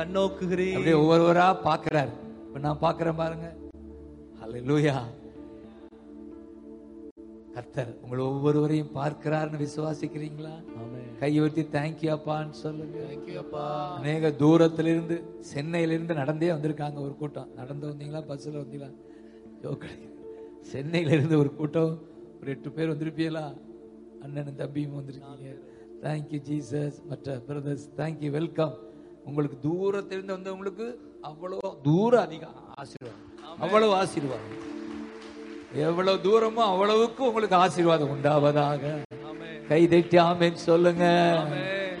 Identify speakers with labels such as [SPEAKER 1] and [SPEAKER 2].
[SPEAKER 1] கண்ணோக்குகிறேன்
[SPEAKER 2] அப்படியே ஒவ்வொருவரா பார்க்கிறாரு இப்ப நான் பார்க்கிறேன் பாருங்க ஹalleluya கர்த்தர் உங்களை ஒவ்வொருவரையும் பார்க்கிறார்னு விசுவாசிக்கிறீங்களா கை உயர்த்தி தேங்க்யூ அப்பான்னு சொல்லுங்க அநேக தூரத்துல இருந்து சென்னையில இருந்து நடந்தே வந்திருக்காங்க ஒரு கூட்டம் நடந்து வந்தீங்களா பஸ்ல வந்தீங்களா joke அடிக்கிறேன். சென்னையில இருந்து ஒரு கூட்டம் ஒரு எட்டு பேர் வந்திருப்பீங்களா அண்ணனும் தம்பியும் வந்திருக்கீங்க தேங்க்யூ ஜீசஸ் மற்ற பிரதர்ஸ் தேங்க்யூ வெல்கம் உங்களுக்கு தூரத்திலிருந்து வந்தவங்களுக்கு அவ்வளோ தூரம் அதிகம் ஆசீர்வாதம் அவ்வளவு ஆசீர்வாதம் எவ்வளவு தூரமோ அவ்வளவுக்கு உங்களுக்கு ஆசீர்வாதம் உண்டாவதாக கை தட்டி ஆமென் சொல்லுங்க